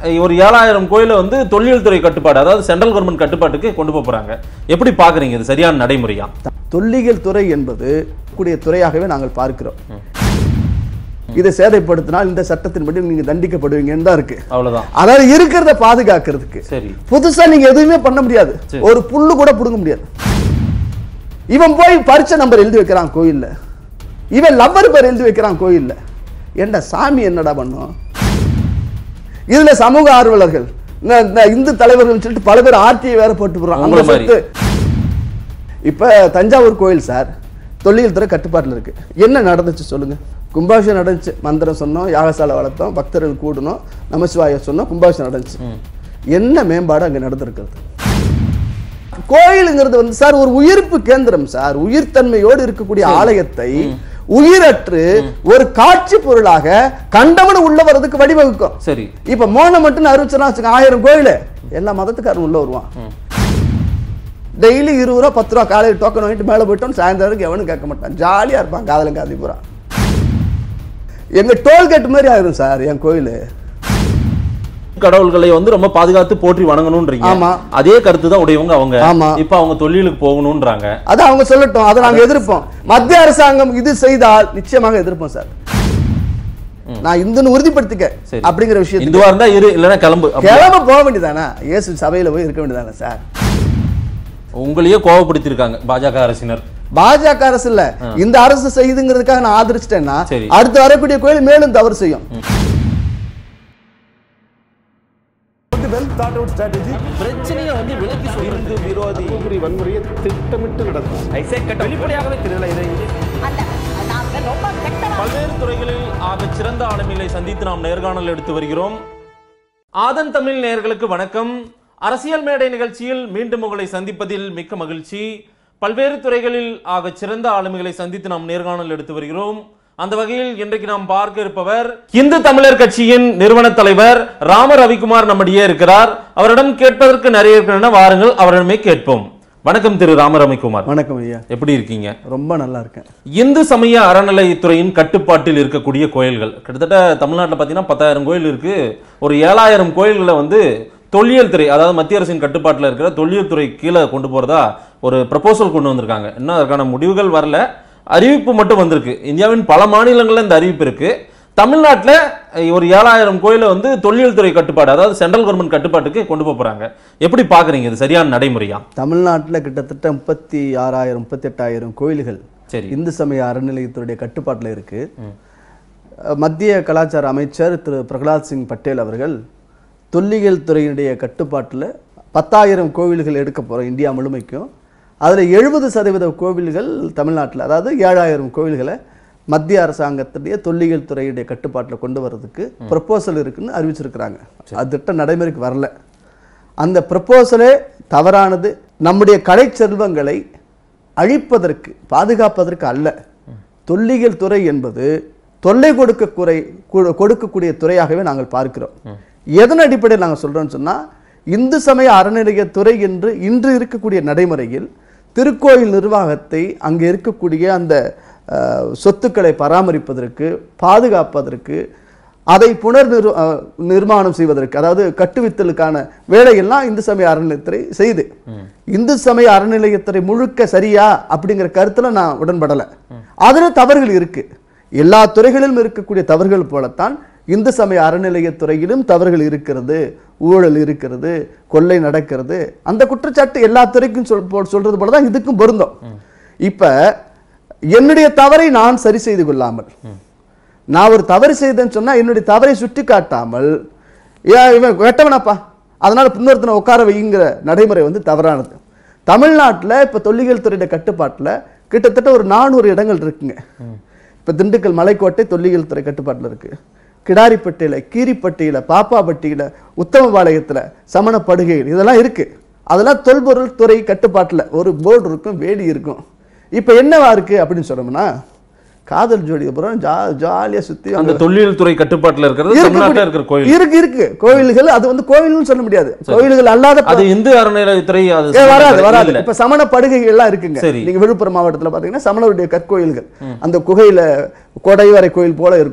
ஒரு ஏழாயிரம் கோயிலை வந்து தொல்லியல் துறை கட்டுப்பாடு அதாவது சென்ட்ரல் கவர்மெண்ட் கட்டுப்பாட்டுக்கு கொண்டு போக போறாங்க எப்படி பாக்குறீங்க இது சரியான நடைமுறையா தொல்லியல் துறை என்பது கூடிய துறையாகவே நாங்கள் பார்க்கிறோம் இதை சேதைப்படுத்தினால் இந்த சட்டத்தின்படி நீங்க தண்டிக்கப்படுவீங்கன்னு தான் இருக்கு அவ்வளவுதான் அதாவது இருக்கிறத பாதுகாக்கிறதுக்கு சரி புதுசா நீங்க எதுவுமே பண்ண முடியாது சரி. ஒரு புல்லு கூட புடுங்க முடியாது இவன் போய் பரிச்சை நம்பர் எழுதி வைக்கிறான் கோயில்ல இவன் லவ்வர் பேர் எழுதி வைக்கிறான் கோயில்ல ஏண்டா சாமி என்னடா பண்ணும் இதுல சமூக ஆர்வலர்கள் இந்த- இந்த இந்து தலைவர்கள் சொல்லிட்டு பல பேர் ஆர்டிஐ வேற போட்டு போடுறான் உங்களை அவங்க மாதிரி. சொத்து இப்ப தஞ்சாவூர் கோயில் சார் தொல்லியல் துறை கட்டுப்பாட்டுல இருக்கு என்ன நடந்துச்சு சொல்லுங்க கும்பாபிஷேகம் நடந்துச்சு மந்திரம் சொன்னோம் யாகசாலை வளர்த்தோம் பக்தர்கள் கூடணும் நமசிவாய சொன்னோம் கும்பாபிஷேகம் நடந்துச்சு என்ன மேம்பாடு அங்க நடந்திருக்கிறது கோயிலுங்கிறது வந்து சார் ஒரு உயிர்ப்பு கேந்திரம் சார் உயிர்த்தன்மையோடு இருக்கக்கூடிய ஆலயத்தை உயிரற்று ஒரு காட்சி பொருளாக கண்டவன உள்ள வர்றதுக்கு வழிவகுக்கும் சரி இப்ப மோனம் மட்டும் அறிவிச்சனா வச்சுக்க ஆயிரம் கோயில் எல்லா மதத்துக்காரரும் உள்ள வருவான் டெய்லி இருபது ரூபா பத்து ரூபா காலையில் டோக்கன் வாங்கிட்டு மேலே போயிட்டோம் சாயந்தரம் வரைக்கும் எவனும் கேட்க மாட்டான் ஜாலியா இருப்பான் காதலும் காதி பூரா எங்க டோல்கேட் மாதிரி ஆயிரும் சார் என் கோயில் கடவுள்களை வந்து ரொம்ப பாதுகாத்து போற்றி வணங்கணும்ன்றீங்க ஆமா. அதே கருத்து தான் உடையவங்க அவங்க ஆமா. இப்ப அவங்க தொழிலுக்கு போகணும்ன்றாங்க அது அவங்க சொல்லட்டும் அதை நாங்க எதிர்ப்போம் மத்திய அரசாங்கம் இது செய்தால் நிச்சயமாக எதிர்ப்போம் சார் நான் இந்துன்னு உறுதிப்படுத்திக்க சரி. அப்படிங்கிற விஷயத்தை இந்துவா இருந்தா இரு இல்லைன்னா கிளம்பு அப்படி. கிளம்ப போக வேண்டியதானே இயேசு சபையில போய் இருக்க வேண்டியதானே சார் உங்களையே கோவப்படுத்திருக்காங்க பாஜக அரசினர் பாஜக அரசு இல்ல இந்த அரசு செய்யுதுங்கிறதுக்காக நான் ஆதரிச்சிட்டேன்னா சரி. அடுத்து வரக்கூடிய கோயில் மேலும் தவறு செய்யும் வெல் தாட் அவுட் ஸ்ட்ராட்டஜி பிரச்சனையை வந்து விலக்கி இந்து விரோதி வன்முறையை திட்டமிட்டு நடக்கும் வெளிப்படையாகவே தெரியல இதை அல்ல நாங்கள் ரொம்ப கெட்டவா பல்வேறு துறைகளில் ஆக சிறந்த ஆளுமைகளை சந்தித்து நாம் நேர்காணல் எடுத்து வருகிறோம் ஆதன் தமிழ் நேயர்களுக்கு வணக்கம் அரசியல் மேடை நிகழ்ச்சியில் மீண்டும் உங்களை சந்திப்பதில் மிக்க மகிழ்ச்சி பல்வேறு துறைகளில் ஆக சிறந்த ஆளுமைகளை சந்தித்து நாம் நேர்காணல் எடுத்து வருகிறோம் அந்த வகையில் இன்றைக்கு நாம் பார்க்க இருப்பவர் இந்து தமிழர் கட்சியின் நிறுவன தலைவர் ராம ரவிக்குமார் நம்மிடையே இருக்கிறார் அவரிடம் கேட்பதற்கு நிறைய இருக்கின்றன வாருங்கள் அவரிடமே கேட்போம் வணக்கம் திரு ராம ரவிக்குமார் வணக்கம் ஐயா எப்படி இருக்கீங்க ரொம்ப நல்லா இருக்கேன் இந்து சமய அறநிலையத்துறையின் கட்டுப்பாட்டில் இருக்கக்கூடிய கோயில்கள் கிட்டத்தட்ட தமிழ்நாட்டில் பார்த்தீங்கன்னா பத்தாயிரம் கோயில் இருக்கு ஒரு ஏழாயிரம் கோயில்களை வந்து தொல்லியல் துறை அதாவது மத்திய அரசின் கட்டுப்பாட்டில் இருக்கிற தொல்லியல் துறை கீழே கொண்டு போறதா ஒரு ப்ரப்போசல் கொண்டு வந்திருக்காங்க இன்னும் அதற்கான முடிவுகள் வரல அறிவிப்பு மட்டும் வந்திருக்கு இந்தியாவின் பல மாநிலங்கள்ல இந்த அறிவிப்பு இருக்கு தமிழ்நாட்டில் ஒரு ஏழாயிரம் கோயிலை வந்து தொல்லியல் துறை கட்டுப்பாடு அதாவது சென்ட்ரல் கவர்மெண்ட் கட்டுப்பாட்டுக்கு கொண்டு போக போறாங்க எப்படி பாக்குறீங்க இது சரியான நடைமுறையா தமிழ்நாட்டுல கிட்டத்தட்ட முப்பத்தி ஆறாயிரம் முப்பத்தி எட்டாயிரம் கோயில்கள் சரி இந்து சமய அறநிலையத்துடைய கட்டுப்பாட்டுல இருக்கு அஹ், மத்திய கலாச்சார அமைச்சர் திரு பிரகலாத் சிங் பட்டேல் அவர்கள் தொல்லியல் துறையினுடைய கட்டுப்பாட்டுல பத்தாயிரம் கோவில்கள் எடுக்க போறோம் இந்தியா முழுமைக்கும் அதுல எழுபது சதவீத கோவில்கள் தமிழ்நாட்டுல அதாவது ஏழாயிரம் கோவில்களை மத்திய அரசாங்கத்துடைய தொல்லியல் துறையுடைய கட்டுப்பாட்டுல கொண்டு வர்றதுக்கு ப்ரப்போசல் இருக்குன்னு அறிவிச்சிருக்கிறாங்க அது திட்டம் நடைமுறைக்கு வரல அந்த ப்ரப்போசலே தவறானது நம்முடைய கலை செல்வங்களை அழிப்பதற்கு பாதுகாப்பதற்கு அல்ல தொல்லியல் துறை என்பது தொல்லை கொடுக்க குறை கு- கொடுக்கக்கூடிய துறையாகவே நாங்கள் பார்க்கிறோம் எதன் அடிப்படையில் நாங்கள் சொல்றோம்னு சொன்னா இந்து சமய அறநிலையத்துறை என்று இன்று இருக்கக்கூடிய நடைமுறையில் திருக்கோயில் நிர்வாகத்தை அங்கே இருக்கக்கூடிய அந்த அஹ், சொத்துக்களை பராமரிப்பதற்கு பாதுகாப்பதற்கு அதை புனர் நிர் அஹ், நிர்மாணம் செய்வதற்கு அதாவது கட்டுவித்தலுக்கான வேலையெல்லாம் இந்து சமய அறநிலையத்துறை செய்யுது இந்து சமய அறநிலையத்துறை முழுக்க சரியா அப்படிங்கிற கருத்துல நான் உடன்படல அதுல தவறுகள் இருக்கு எல்லா துறைகளிலும் இருக்கக்கூடிய தவறுகள் போலத்தான் இந்து சமய அறநிலையத்துறையிலும் தவறுகள் இருக்கிறது ஊழல் இருக்கிறது கொள்ளை நடக்கிறது அந்த குற்றச்சாட்டு எல்லா துறைக்கும் சொல் போ- சொல்றது போல தான் இதுக்கும் பொருந்தும் இப்ப என்னுடைய தவறை நான் சரி செய்து கொள்ளாமல் நான் ஒரு தவறு செய்தேன்னு சொன்னா என்னுடைய தவறை சுட்டி காட்டாமல் ஏன் இவன் வெட்டவனப்பா அதனால இன்னொருத்தனை உட்கார வைங்கிற நடைமுறை வந்து தவறானது தமிழ்நாட்டுல இப்ப தொல்லியல் துறையுடைய கட்டுப்பாட்டுல கிட்டத்தட்ட ஒரு நானூறு இடங்கள் இருக்குங்க இப்ப திண்டுக்கல் மலைக்கோட்டை தொல்லியல் துறை கட்டுப்பாட்டுல இருக்கு கிடாரிப்பட்டியில கீரிப்பட்டியில பாப்பாப்பட்டியில உத்தமபாளையத்துல சமணப்படுகையில் இதெல்லாம் இருக்கு அதெல்லாம் தொல்பொருள் துறை கட்டுப்பாட்டுல ஒரு போர்டு இருக்கும் வேலி இருக்கும் இப்ப என்னவா இருக்கு அப்படின்னு சொன்னோம்னா காதல் ஜோடி அப்புறம் ஜா ஜாலியா சுத்தி அந்த தொல்லியல் துறை கட்டுப்பாட்டில் இருக்கிறது தமிழ்நாட்டில் இருக்கிற கோயில் இருக்கு இருக்கு கோவில்கள் அது வந்து கோவில்னு சொல்ல முடியாது கோவில்கள் அல்லாத அது இந்து அறநிலையத்துறை அது ஏ, வராது வராது இல்ல. இப்ப சமண படுகைகள் எல்லாம் இருக்குங்க சரி. நீங்க விழுப்புரம் மாவட்டத்துல பாத்தீங்கன்னா சமணருடைய கற்கோயில்கள் அந்த குகையில கொடைவரை கோயில் போல இருக்கும்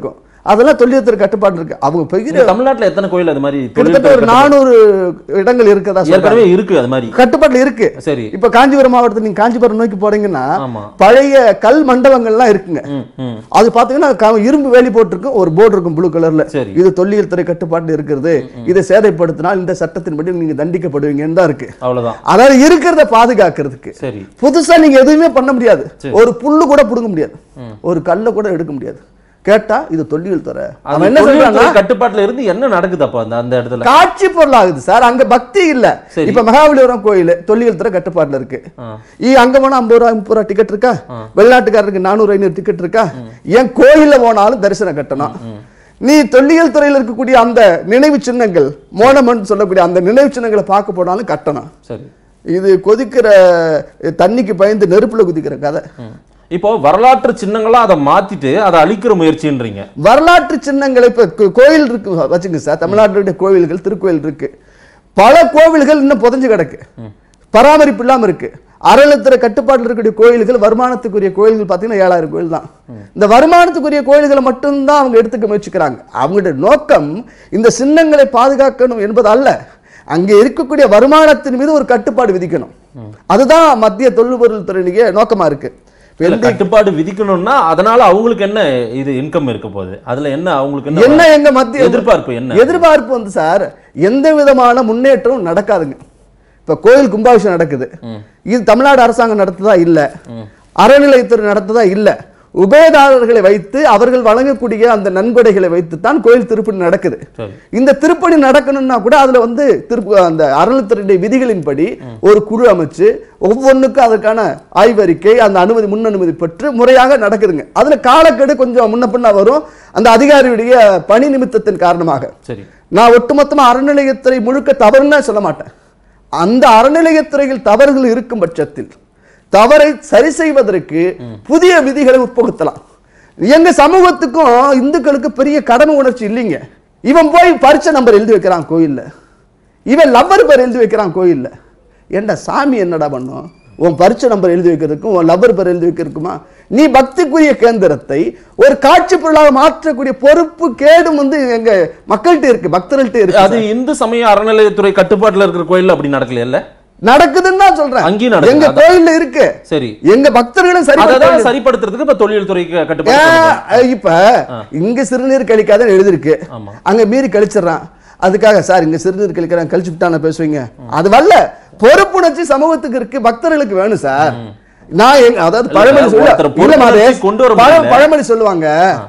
அதெல்லாம் தொல்லியல் துறை கட்டுப்பாடு இருக்கு அவங்க பெரிய இங்க தமிழ்நாட்டுல எத்தனை கோயில் அது மாதிரி தொழில் கிட்டத்தட்ட ஒரு துறை நானூறு இடங்கள் இருக்கதா கட்டுப்பாடு- சொல்றாங்க ஏற்கனவே இருக்கு அது மாதிரி கட்டுப்பாட்டுல இருக்கு சரி இப்ப காஞ்சிபுரம் மாவட்டத்தில் நீங்க காஞ்சிபுரம் நோக்கி போறீங்கன்னா ஆமா பழைய கல் மண்டபங்கள்லாம் இருக்குங்க ம் ம் அது பாத்தீங்கன்னா க- இரும்பு வேலி போட்டிருக்கும் ஒரு போர்டு இருக்கும் ப்ளூ கலர்ல சரி இது தொல்லியல் துறை கட்டுப்பாட்டு இருக்கிறது இதை சேதைப்படுத்தினால் இந்த சட்டத்தின்படி நீங்க தண்டிக்கப்படுவீங்கன்னு தான் இருக்கு அவ்வளவுதான் அதாவது இருக்கிறத பாதுகாக்கிறதுக்கு சரி புதுசா நீங்க எதுவுமே பண்ண முடியாது சரி. ஒரு புல்லு கூட புடுங்க முடியாது ஒரு கல்லை கூட எடுக்க முடியாது கேட்டா இது தொல்லியல் துறை அது அவன் என்ன தொழில் சொல்றான்னா துறை கட்டுப்பாட்டுல இருந்து என்ன நடக்குது அப்ப அந்த அந்த இடத்துல காட்சி பொருள் ஆகுது சார் அங்க பக்தி இல்ல சரி. இப்ப மகாபலிபுரம் கோயில் தொல்லியல் துறை கட்டுப்பாட்டுல இருக்கு ஆ. ஈ அங்க போனா ஐம்பது ரூபா முப்பது ரூபா டிக்கெட் இருக்கா ஆ. வெளிநாட்டுக்காரருக்கு நானூறு ஐநூறு டிக்கெட் இருக்கா ஏன் கோயில்ல போனாலும் தரிசனம் கட்டணும் நீ தொல்லியல் துறையில இருக்கக்கூடிய அந்த நினைவு சின்னங்கள் மோனமன் சொல்லக்கூடிய அந்த நினைவு சின்னங்களை பார்க்க போனாலும் கட்டணும் சரி இது கொதிக்கிற தண்ணிக்கு பயந்து நெருப்புல குதிக்கிற கதை ம். இப்போ வரலாற்று சின்னங்களா அதை மாத்திட்டு அதை அழிக்கிற முயற்சின்றீங்க வரலாற்று சின்னங்களை இப்ப கோ- கோயில் இருக்கு வச்சுங்க சார் தமிழ்நாட்டுடைய கோயில்கள் திருக்கோயில் இருக்கு பல கோவில்கள் இன்னும் புதைஞ்சு கிடக்கு பராமரிப்பு இல்லாம இருக்கு அறநிலைத்துறை கட்டுப்பாட்டில் இருக்கக்கூடிய கோயில்கள் வருமானத்துக்குரிய கோயில்கள் பார்த்தீங்கன்னா ஏழாயிரம் கோயில் தான் இந்த வருமானத்துக்குரிய கோயில்களை மட்டும்தான் அவங்க எடுத்துக்க முயற்சிக்கிறாங்க அவங்களுடைய நோக்கம் இந்த சின்னங்களை பாதுகாக்கணும் என்பது அல்ல அங்கே இருக்கக்கூடிய வருமானத்தின் மீது ஒரு கட்டுப்பாடு விதிக்கணும் அதுதான் மத்திய தொல்பொருள் துறையிலேயே நோக்கமா இருக்கு இப்ப இல்ல, எந்த- கட்டுப்பாடு விதிக்கணும்னா அதனால அவங்களுக்கு என்ன இது இன்கம் இருக்க போகுது அதுல என்ன அவங்களுக்கு என்ன என்ன எங்க மத்திய எதிர்பார்ப்பு என்ன எதிர்பார்ப்பு வந்து சார் எந்த விதமான முன்னேற்றமும் நடக்காதுங்க இப்ப கோயில் கும்பாபிஷேகம் நடக்குது இது தமிழ்நாடு அரசாங்கம் நடத்துதா இல்ல அறநிலையத்துறை நடத்துதா இல்ல உபயதாரர்களை வைத்து அவர்கள் வழங்கக்கூடிய அந்த நன்கொடைகளை வைத்து தான் கோயில் திருப்பணி நடக்குது சரி இந்த திருப்பணி நடக்கணும்னா கூட அதுல வந்து திருப்பு அந்த அறநிலைத்துறையுடைய விதிகளின்படி ஒரு குழு அமைச்சு ஒவ்வொன்றுக்கும் அதற்கான ஆய்வறிக்கை அந்த அனுமதி முன் அனுமதி பெற்று முறையாக நடக்குதுங்க அதுல காலக்கெடு கொஞ்சம் முன்ன பின்ன வரும் அந்த அதிகாரியுடைய பணி நிமித்தத்தின் காரணமாக சரி நான் ஒட்டுமொத்தமா அறநிலையத்துறை முழுக்க தவறுன்னு சொல்ல மாட்டேன் அந்த அறநிலையத்துறையில் தவறுகள் இருக்கும் பட்சத்தில் தவறை சரி செய்வதற்கு புதிய விதிகளை உட்புகுத்தலாம் எங்க சமூகத்துக்கும் இந்துக்களுக்கு பெரிய கடமை உணர்ச்சி இல்லைங்க இவன் போய் பரிச்சை நம்பர் எழுதி வைக்கிறான் கோயில்ல இவன் லவ்வர் பேர் எழுதி வைக்கிறான் கோயில்ல ஏண்டா சாமி என்னடா பண்ணும் உன் பரிச்சை நம்பர் எழுதி வைக்கிறதுக்கும் உன் லவ்வர் பேர் எழுதி வைக்கிறதுக்குமா நீ பக்திக்குரிய கேந்திரத்தை ஒரு காட்சி பொருளாக மாற்றக்கூடிய பொறுப்பு கேடும் வந்து எங்க மக்கள்கிட்ட இருக்கு பக்தர்கள்ட்ட இருக்கு அது இந்து சமய அறநிலையத்துறை கட்டுப்பாட்டுல இருக்கிற கோயில்ல அப்படி நடக்கல இல்ல நடக்குதுன்னு தான் சொல்றேன் அங்கேயும் நடக்குது. எங்க அதான். கோயில்ல இருக்கு சரி எங்க பக்தர்களும் சரி அதான் சரிப்படுத்துறதுக்கு இப்ப தொழில் துறை கட்டுப்பாடு கொண்டு வந்தாங்க. ஏன், இப்ப இங்க சிறுநீர் கழிக்காதன்னு எழுதிருக்கு ஆமா. அங்க மீறி கழிச்சிடறான் அதுக்காக சார் இங்க சிறுநீர் கழிக்கிறேன் கழிச்சு விட்டான பேசுவீங்க அது வரல பொறுப்புணர்ச்சி சமூகத்துக்கு இருக்கு பக்தர்களுக்கு வேணும் சார் நான் எங்க அதாவது இல்ல, பழமொழி சொல்ல ஒருத்தரை இல்ல மாதே, பொறுப்புணர்ச்சி கொண்டு வர பழ- முடியல. பழமொழி சொல்லுவாங்க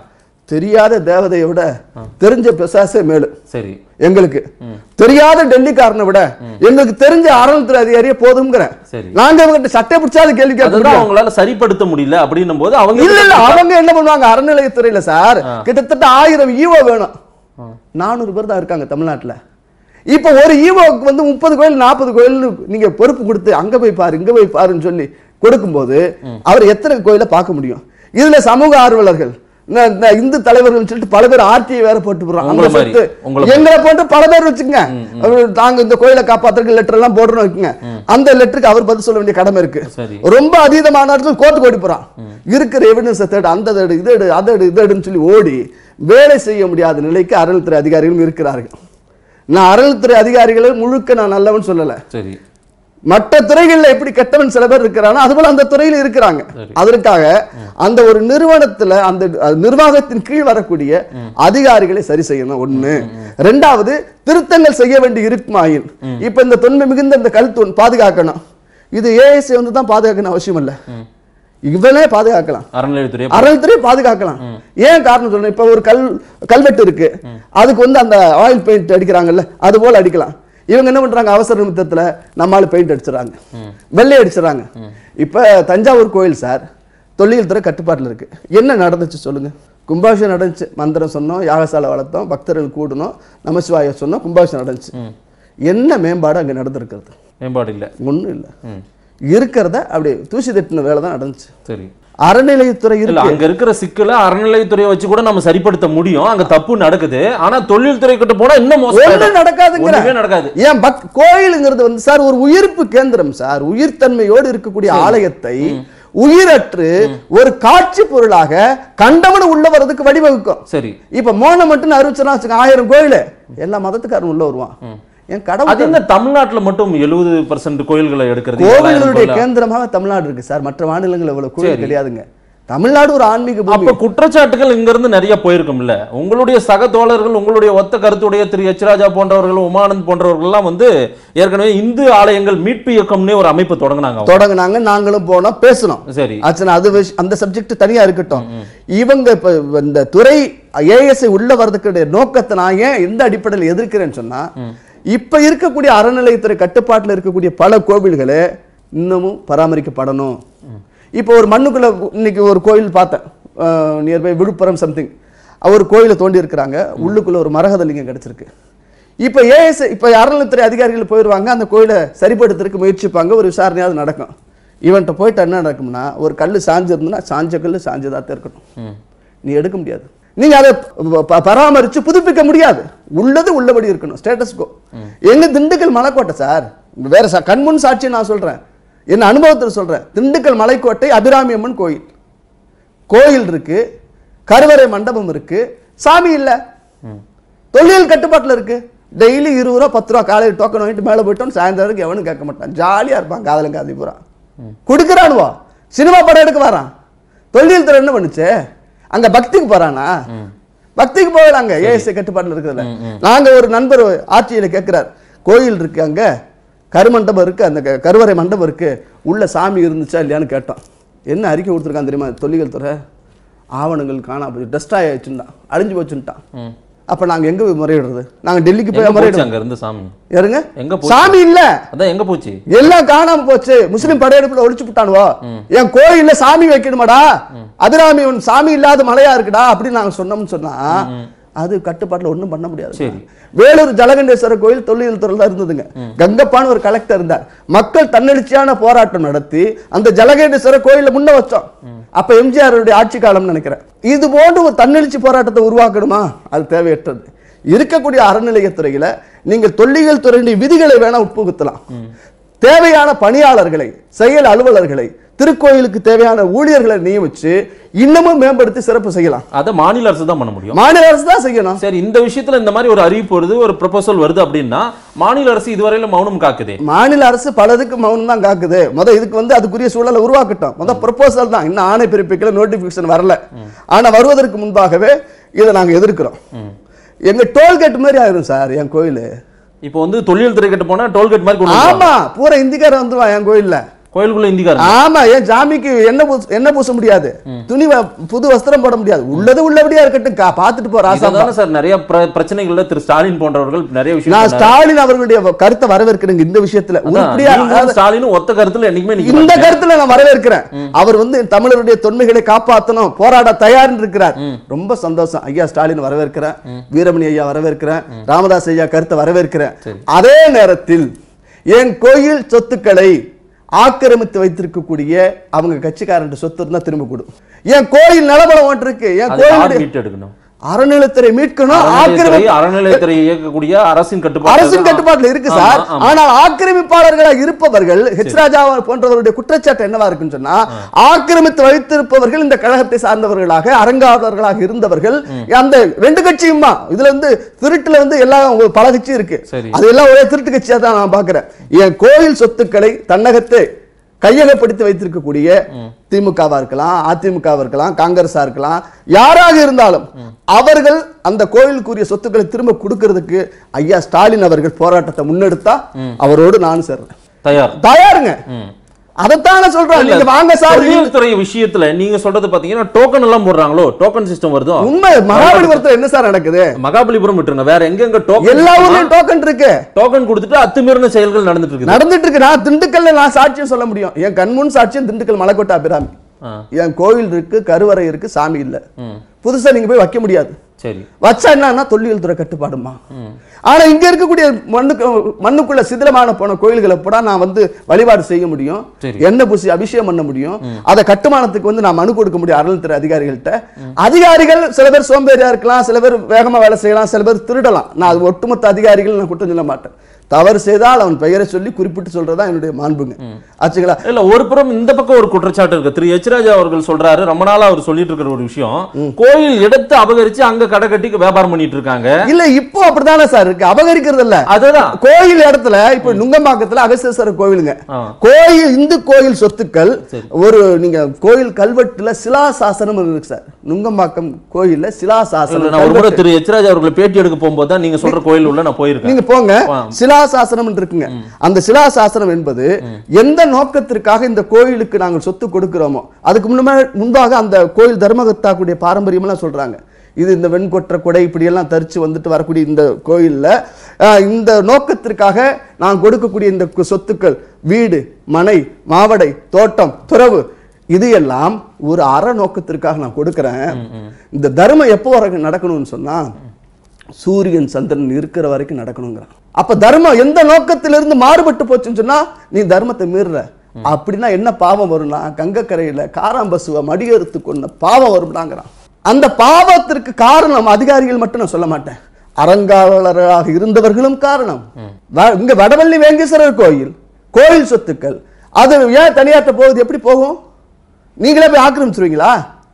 தெரியாத தேவதையை விட தெரிஞ்ச பிசாசே மேலு சரி எங்களுக்கு தெரியாத டெல்லிக்காரனை விட எங்களுக்கு தெரிஞ்ச அறநிலைத்துறை அதிகாரியே போதுங்கிறேன் சரி. நாங்க இவங்க சட்டை பிடிச்சாத கேள்வி கேட்க அதுதான் முடியும் அவங்களால சரிப்படுத்த முடியல அப்படின்னும் போது அவங்க இல்ல இல்ல அவங்க என்ன பண்ணுவாங்க அறநிலையத்துறையில சார் கிட்டத்தட்ட ஆயிரம் ஈவோ வேணும் நானூறு பேர் தான் இருக்காங்க தமிழ்நாட்டுல இப்ப ஒரு ஈவோக்கு வந்து முப்பது கோயில் நாற்பது கோயில் நீங்க பொறுப்பு கொடுத்து அங்க போய் பாரு இங்க போய் பாருன்னு சொல்லி கொடுக்கும்போது அவர் எத்தனை கோயிலை பார்க்க முடியும் இதுல சமூக ஆர்வலர்கள் இந்த- இந்த இந்து தலைவர்கள் சொல்லிட்டு பல பேர் ஆர்டிஐ வேற போட்டு போடுறாங்க உங்களை அவங்க மாதிரி, சொத்து. உங்களை மாதிரி. எங்களை போட்டு பல பேர் வச்சுங்க அவர் தாங்க இந்த கோயிலை காப்பாத்துறதுக்கு லெட்டர் எல்லாம் போடுறோம் வைக்குங்க அந்த லெட்டருக்கு அவர் பதில் சொல்ல வேண்டிய கடமை இருக்கு சரி ரொம்ப அதீதமானவர்கள் கோர்ட்டு ஓடி போறான் இருக்கிற எவிடன்ஸை தேடு அந்த தேடு இது எடு அதை எடு இது எடுன்னு சொல்லி ஓடி வேலை செய்ய முடியாத நிலைக்கு அறநிலைத்துறை அதிகாரிகளும் இருக்கிறார்கள் நான் அறநிலைத்துறை அதிகாரிகளை முழுக்க நான் நல்லவன் சொல்லல சரி மற்ற துறைகள்ல எப்படி கெட்டவன் சில பேர் இருக்கிறானோ அதுபோல அந்த துறையில இருக்கிறாங்க சரி. அதற்காக அந்த ஒரு நிறுவனத்துல அந்த அது நிர்வாகத்தின் கீழ் வரக்கூடிய அதிகாரிகளை சரி செய்யணும் ஒண்ணு ரெண்டாவது திருத்தங்கள் செய்ய வேண்டி இருக்குமாயின் இப்ப இந்த தொன்மை மிகுந்த இந்த கல் தூண் பாதுகாக்கணும் இது ஏஎஸ்ஐ வந்து தான் பாதுகாக்கணும் அவசியம் இல்ல இவனே பாதுகாக்கலாம் அறநிலையத்துறை அறநிலைத்துறை பாதுகாக்கலாம் ஏன் காரணம் சொல்றேன் இப்ப ஒரு கல் கல்வெட்டு இருக்கு அதுக்கு வந்து அந்த ஆயில் பெயிண்ட் அடிக்கிறாங்கல்ல அது போல அடிக்கலாம் இவங்க என்ன பண்றாங்க அவசர நிமித்தத்துல நம்மால பெயிண்ட் அடிச்சிடறாங்க வெள்ளை அடிச்சிடறாங்க இப்ப தஞ்சாவூர் கோயில் சார் தொல்லியல் துறை கட்டுப்பாட்டுல இருக்கு என்ன நடந்துச்சு சொல்லுங்க கும்பாபிஷேகம் நடந்துச்சு மந்திரம் சொன்னோம் யாகசாலை வளர்த்தோம் பக்தர்கள் கூடணும் நமசிவாய சொன்னோம் கும்பாபிஷேகம் நடந்துச்சு என்ன மேம்பாடு அங்க நடந்திருக்கிறது மேம்பாடு இல்ல ஒண்ணும் இல்ல இருக்கிறத அப்படி தூசி தட்டின வேலை தான் நடந்துச்சு சரி அறநிலையத்துறை இல்ல இருக்கு அங்க இருக்கிற சிக்கல அறநிலையத்துறையை வச்சு கூட நம்ம சரிப்படுத்த முடியும் அங்க தப்பு நடக்குது ஆனா தொழில் துறை கிட்ட போனா இன்னும் மோசம் ஒண்ணும் நடக்காதுங்கிற ஒண்ணுமே நடக்காது ஏன் பக் கோயிலுங்கிறது வந்து சார் ஒரு உயிர்ப்பு கேந்திரம் சார் உயிர்த்தன்மையோடு இருக்கக்கூடிய ஆலயத்தை உயிரற்று ஒரு காட்சி பொருளாக கண்டவனு உள்ள வர்றதுக்கு வழிவகுக்கும் சரி இப்ப மோனம் மட்டும் அறிவிச்சனா வச்சுக்க ஆயிரம் கோயில் எல்லா மதத்துக்காரன் உள்ள வருவான் என் அது கடவுள் என்ன தமிழ்நாட்டுல மட்டும் எழுபது பர்சன்ட் கோயில்களை எடுக்கிறது கோவில்களுடைய ஏழாயிரம் கோயிலா? கேந்திரமாக தமிழ்நாடு இருக்கு சார் மற்ற மாநிலங்கள் இவ்வளவு கோயில் கிடையாதுங்க தமிழ்நாடு ஒரு ஆன்மீக பூமி அப்ப குற்றச்சாட்டுகள் இங்க இருந்து நிறைய போயிருக்கும்ல உங்களுடைய சக தோழர்கள் உங்களுடைய ஒத்த கருத்துடைய திரு எச் ராஜா போன்றவர்கள் உமானந்த் போன்றவர்கள் எல்லாம் வந்து ஏற்கனவே இந்து ஆலயங்கள் மீட்பு இயக்கம்னே ஒரு அமைப்பு தொடங்கினாங்க அவங்க. தொடங்குனாங்க நாங்களும் போனோம் பேசணும் சரி ஆச்சுன்னா அது விஷ்- அந்த சப்ஜெக்ட் தனியா இருக்கட்டும் இவங்க இப்ப இந்த துறை ஏஎஸ்ஐ உள்ள வர்றதுக்கு நோக்கத்தை நான் ஏன் எந்த அடிப்படையில் எதிர்க்கிறேன்னு சொன்னா இப்ப இருக்கக்கூடிய அறநிலையத்துறை கட்டுப்பாட்டுல இருக்கக்கூடிய பல கோவில்களை இன்னமும் பராமரிக்கப்படணும் இப்போ ஒரு மண்ணுக்குள்ள இன்னைக்கு ஒரு கோயில் பார்த்தேன் நியர்பை விழுப்புரம் சம்திங் ஒரு கோயிலை தோண்டி இருக்கிறாங்க உள்ளுக்குள்ள ஒரு மரகதலிங்கம் கிடைச்சிருக்கு இப்போ ஏஎஸ் இப்போ அறநிலைத்துறை அதிகாரிகள் போயிடுவாங்க அந்த கோயிலை சரிப்படுத்துறதுக்கு முயற்சிப்பாங்க ஒரு விசாரணையாவது நடக்கும் இவன்கிட்ட போயிட்டு என்ன நடக்கும்னா ஒரு கல் சாஞ்சிருந்ததுன்னா சாஞ்ச கல் சாஞ்சதாக தான் இருக்கணும் நீ எடுக்க முடியாது நீங்க அதை ப- ப- பராமரிச்சு புதுப்பிக்க முடியாது உள்ளது உள்ளபடி இருக்கணும் ஸ்டேட்டஸ் கோ எங்க திண்டுக்கல் மலைக்கோட்டை சார் வேற சா- கண்முன் சாட்சி நான் சொல்றேன் என்ன அனுபவத்தில் சொல்றேன் திண்டுக்கல் மலைக்கோட்டை அபிராமி அம்மன் கோயில் கோயில் இருக்கு கருவறை மண்டபம் இருக்கு சாமி இல்ல தொழில் கட்டுப்பாட்டுல இருக்கு டெய்லி இருபது ரூபா பத்து ரூபா காலையில் டோக்கன் வாங்கிட்டு மேலே போயிட்டோம் சாயந்தரம் வரைக்கும் எவனும் கேட்க மாட்டான் ஜாலியா இருப்பான் காதலும் காதி பூரா கொடுக்குறானுவா சினிமா படம் எடுக்க வரான் தொழில் துறை என்ன பண்ணுச்சு அங்க பக்திக்கு போறானா பக்திக்கு போகலாங்க ஏஎஸ்ஐ கட்டுப்பாட்டுல இருக்கிறதுல நாங்க ஒரு நண்பர் ஆட்சியில கேட்கிறார் கோயில் இருக்கு அங்க கருமண்டபம் இருக்கு அந்த க- கருவறை மண்டபம் இருக்கு உள்ள சாமி இருந்துச்சா இல்லையான்னு கேட்டோம் என்ன அறிக்கை கொடுத்துருக்கான் தெரியுமா தொல்லியல் துறை ஆவணங்கள் காணா போய் டெஸ்ட் ஆயிடுச்சுட்டான் அழிஞ்சு போச்சுட்டான் அப்ப நாங்க எங்க போய் முறையிடுறது நாங்க டெல்லிக்கு எங்க போய் போச்சு முறையிடுறோம் அங்க இருந்து சாமி யாருங்க எங்க போச்சு? சாமி இல்ல அதான் எங்க போச்சு எல்லாம் காணாம போச்சு முஸ்லிம் படையெடுப்புல ஒழிச்சு விட்டானுவோ என் கோயில்ல சாமி வைக்கணுமாடா அதிராமி உன் சாமி இல்லாத மலையா இருக்குடா அப்படின்னு நாங்க சொன்னோம்னு சொன்னா அது கட்டுப்பாட்டுல ஒண்ணும் பண்ண முடியாது சரி. வேலூர் ஜலகண்டேஸ்வரர் கோயில் தொல்லியல் துறையில தான் இருந்ததுங்க கங்கப்பான்னு ஒரு கலெக்டர் இருந்தார் மக்கள் தன்னெழுச்சியான போராட்டம் நடத்தி அந்த ஜலகண்டேஸ்வரர் கோயில முன்ன வச்சோம் அப்ப எம்ஜிஆருடைய ஆட்சி காலம்னு நினைக்கிறேன் இது போன்று ஒரு தன்னெழுச்சி போராட்டத்தை உருவாக்கணுமா அது தேவையற்றது இருக்கக்கூடிய அறநிலையத்துறையில நீங்கள் தொல்லியல் துறையினுடைய விதிகளை வேணா உட்புகுத்தலாம் தேவையான பணியாளர்களை செயல் அலுவலர்களை திருக்கோயிலுக்கு தேவையான ஊழியர்களை நியமிச்சு இன்னமும் மேம்படுத்தி சிறப்பு செய்யலாம் அதை மாநில அரசு தான் பண்ண முடியும் மாநில அரசு தான் செய்யணும் சரி இந்த விஷயத்துல இந்த மாதிரி ஒரு அறிவிப்பு வருது ஒரு ப்ரொபோசல் வருது அப்படின்னா மாநில அரசு இதுவரையில மௌனம் காக்குதே மாநில அரசு பலதுக்கு மௌனம் தான் காக்குது முத இதுக்கு வந்து அதுக்குரிய சூழலை உருவாக்கட்டும் முத ப்ரொபோசல் தான் இன்னும் ஆணை பிறப்பிக்கல நோட்டிபிகேஷன் வரல ஆனா வருவதற்கு முன்பாகவே இதை நாங்க எதிர்க்கிறோம் எங்க டோல்கேட் மாதிரி ஆயிரும் சார் என் கோயில் இப்போ வந்து தொழில் துறை கிட்ட போனா டோல்கேட் மாதிரி கொண்டு ஆமா பூரா இந்திக்காரன் வந்துருவான் என் கோயில்ல கோயிலுக்குள்ள இந்திக்காரங்க ஆமா ஏன் ஜாமிக்கு என்ன பூச என்ன பூச முடியாது துணி வ- புது வஸ்திரம் போட முடியாது உள்ளது உள்ளபடியா இருக்கட்டும் கா- பார்த்துட்டு போ ராசா இதுதானே சார் நிறைய பிர- பிரச்சனைகள்ல திரு ஸ்டாலின் போன்றவர்கள் நிறைய விஷயம் நான் சொன்னாரு. ஸ்டாலின் அவர்களுடைய கருத்தை வரவேற்கிறேங்க இந்த விஷயத்துல அதான், உருப்படியா நீங்களும் அதாவது ஸ்டாலினும் ஒத்த கருத்துல என்னைக்குமே நிக்க இந்த மாட்டீங்க. கருத்துல நான் வரவேற்கிறேன் அவர் வந்து தமிழருடைய தொன்மைகளை காப்பாத்தணும் போராட தயார் இருக்கிறார் ரொம்ப சந்தோஷம் ஐயா ஸ்டாலின் வரவேற்கிறேன் வீரமணி ஐயா வரவேற்கிறேன் ராமதாஸ் ஐயா கருத்தை வரவேற்கிறேன் அதே நேரத்தில் என் கோயில் சொத்துக்களை ஆக்கிரமித்து வைத்திருக்கக்கூடிய அவங்க கட்சிக்காரன் சொத்து இருந்தா திரும்ப கொடு என் கோயில் நிலபலம் ஒன்று இருக்கு என் அது யார் கோயிலுடைய மீட்டு எடுக்கணும் அறநிலையத்துறை மீட்கணும் அறநிலையத்துறை ஆக்கிரமி அறநிலையத்துறை இயக்கக்கூடிய அரசின் கட்டுப்பாடு அரசின் கட்டுப்பாட்டுல இருக்கு ஆமா, சார் ஆமா. ஆனால் ஆக்கிரமிப்பாளர்களா இருப்பவர்கள் ஹெச் ராஜா போன்றவருடைய குற்றச்சாட்டு என்னவா இருக்குன்னு சொன்னா ஆக்கிரமித்து வைத்திருப்பவர்கள் இந்த கழகத்தை சார்ந்தவர்களாக அரங்காவலர்களாக இருந்தவர்கள் அந்த ரெண்டு கட்சியுமா இதுல வந்து திருட்டுல வந்து எல்லாம் ஒரு பல கட்சி இருக்கு சரி. அதெல்லாம் ஒரே திருட்டு கட்சியா தான் நான் பாக்குறேன் என் கோயில் சொத்துக்களை தன்னகத்தை கையகப்படுத்தி வைத்திருக்கக்கூடிய திமுகவா இருக்கலாம் அதிமுகவா இருக்கலாம் காங்கிரஸா இருக்கலாம் யாராக இருந்தாலும் அவர்கள் அந்த கோயிலுக்குரிய சொத்துக்களை திரும்ப கொடுக்கிறதுக்கு ஐயா ஸ்டாலின் அவர்கள் போராட்டத்தை முன்னெடுத்தா அவரோடு நானும் சேர்றேன் தயார் தயாருங்க ம். அதைத்தான் நான் சொல்றேன் இல்ல, நீங்க வாங்க சார் தொழில் துறை விஷயத்துல நீங்க சொல்றது பாத்தீங்கன்னா டோக்கன் எல்லாம் போடுறாங்களோ டோக்கன் சிஸ்டம் வருதோ உண்மை மகாபலிபுரத்துல என்ன சார் நடக்குது மகாபலிபுரம் விட்டுருங்க வேற எங்கெங்க எல்லா டோக்கன் ஊர்லயும் டோக்கன் இருக்கு டோக்கன் கொடுத்துட்டு அத்துமீறின செயல்கள் நடந்துட்டு இருக்குது நடந்துட்டு இருக்கு நான் திண்டுக்கல்ல நான் சாட்சியம் சொல்ல முடியும் என் கண்முன் சாட்சியம் திண்டுக்கல் மலைக்கோட்டை அபிராமி ஆ. என் கோவில் இருக்கு கருவறை இருக்கு சாமி இல்ல ம். புதுசா நீங்க போய் வைக்க முடியாது சரி வச்சா என்னன்னா தொல்லியல் துறை கட்டுப்பாடுமா ஆனா இங்க இருக்கக்கூடிய மண்ணுக்கு மண்ணுக்குள்ள சிதிலமான போன கோயில்களை கூட நான் வந்து வழிபாடு செய்ய முடியும் சரி. எண்ணெய் பூசி அபிஷேகம் பண்ண முடியும் அதை கட்டுமானத்துக்கு வந்து நான் மனு கொடுக்க முடியும் அறநிலைத்துறை அதிகாரிகள்ட்ட அதிகாரிகள் சில பேர் சோம்பேறியா இருக்கலாம் சில பேர் வேகமா வேலை செய்யலாம் சில பேர் திருடலாம் நான் அது ஒட்டுமொத்த அதிகாரிகள் நான் குற்றம் சொல்ல மாட்டேன் தவறு செய்தால் அவன் பெயரை சொல்லி குறிப்பிட்டு சொல்றதா என்னுடைய மாண்புங்க ஆச்சுங்களா இல்ல ஒரு புறம் இந்த பக்கம் ஒரு குற்றச்சாட்டு இருக்கு திரு எச் ராஜா அவர்கள் சொல்றாரு ரொம்ப நாளா அவர் சொல்லிட்டு இருக்கிற ஒரு விஷயம் கோயில் இடத்தை அபகரிச்சு அங்க கடை கட்டி வியாபாரம் பண்ணிட்டு இருக்காங்க இல்ல இப்போ அப்படித்தானே சார் இருக்கு அபகரிக்கிறது இல்ல அதுதான் கோயில் இடத்துல இப்ப நுங்கம்பாக்கத்துல அகஸ்தேஸ்வரர் கோவிலுங்க ஆ. கோயில் இந்து கோயில் சொத்துக்கள் சரி. ஒரு நீங்க கோயில் கல்வெட்டுல சிலாசாசனம் இருக்கு சார் நுங்கம்பாக்கம் கோயில்ல இல்ல, சிலாசாசனம் நான் ஒரு முறை கல்வெட்டு. திரு எச் ராஜா அவர்களை பேட்டி எடுக்க போகும்போது தான் நீங்க சொல்ற கோயில் உள்ள நான் போயிருக்கேன் நீங்க போங்க ஆ. சிலாசாசனம் இருக்குங்க அந்த சிலாசாசனம் என்பது எந்த நோக்கத்திற்காக இந்த கோயிலுக்கு நாங்கள் சொத்து கொடுக்கிறோமோ அதுக்கு முன்னமே முன்பாக அந்த கோயில் தர்மகத்தாக்குடைய பாரம்பரியம் எல்லாம் சொல்றாங்க இது இந்த வெண்கொற்ற கொடை இப்படி எல்லாம் தரிச்சு வந்துட்டு வரக்கூடிய இந்த கோயில்ல ஆஹ், இந்த நோக்கத்திற்காக நான் கொடுக்கக்கூடிய இந்த கு- சொத்துக்கள் வீடு மனை மாவடை தோட்டம் துறவு இது எல்லாம் ஒரு அற நோக்கத்திற்காக நான் கொடுக்கிறேன் இந்த தர்மம் எப்போ வரைக்கும் நடக்கணும்னு சொன்னா சூரியன் சந்திரன் இருக்கிற வரைக்கும் நடக்கணுங்கிறான் அப்ப தர்மம் எந்த நோக்கத்திலிருந்து மாறுபட்டு போச்சுன்னு சொன்னா நீ தர்மத்தை மீறுற அப்படின்னா என்ன பாவம் வரும்னா கங்கக்கரையில காராம்பசுவ மடியறுத்து கொண்ட பாவம் வரும்னாங்கிறான் அந்த பாவத்திற்கு காரணம் அதிகாரிகள் மட்டும் நான் சொல்ல மாட்டேன் அறங்காவலராக இருந்தவர்களும் காரணம் வ- இங்க வடவள்ளி வேங்கேஸ்வரர் கோயில் கோயில் சொத்துக்கள் அது ஏன் தனியார்ட்ட போகுது எப்படி போகும் நீங்களே போய் ஆக்கிரமிச்சிருவீங்களா